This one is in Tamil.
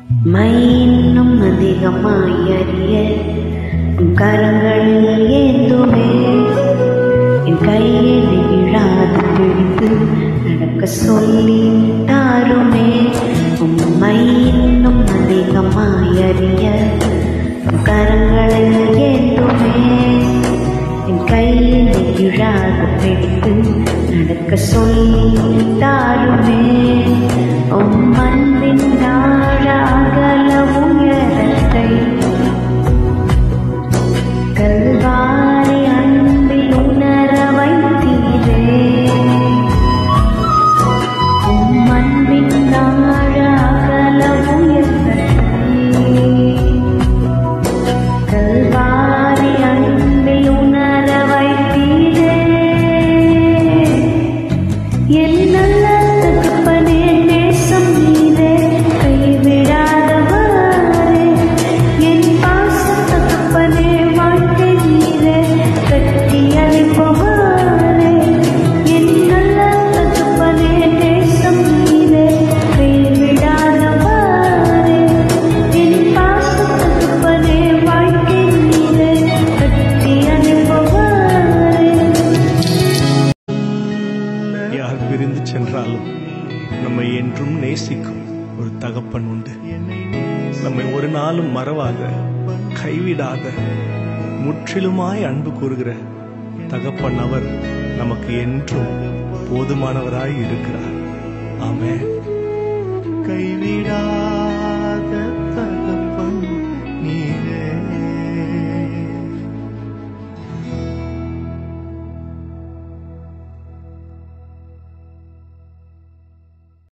மைன்னும் அதிகமாய் அறிய உன் கரங்களில் ஏந்துமே என் கையை விழாது பிடித்து நடக்க சொல்லி தாருமே உம்மை இன்னும் அதிகமாய் அறிய உன் கரங்களில் ஏந்துமே என் கையில் விழாது பிடித்து நடக்க சொல்லி தாருமே உம் அன்பின் நாழாகல உயரத்தை கல்வாரி அன்பில் உணர வைத்தீரே உம் அன்பின் நாழாகல உயரத்தை கல்வாரி அன்பில் உணர வைத்தீரே என் நல்ல தகப்பனே நேசம் நீரே கைவிடாதவரே என் பாச தகப்பனே வாழ்க்கை நீரே கட்டி அழைப்பவரே என் நல்ல தகப்பனே நேசம் நீரே கைவிடாதவரே என் பாச தகப்பனே வாழ்க்கை நீரே கட்டி அழைப்பவரே யார் பிரிந்து சென்றாலும் நம்மை என்றும் நேசிக்கும் ஒரு தகப்பன் உண்டு நம்மை ஒரு நாளும் மறவாத கைவிடாத முற்றிலுமாய் அன்பு கூறுகிற தகப்பன் அவர் நமக்கு என்றும் போதுமானவராய் இருக்கிறார் ஆமென்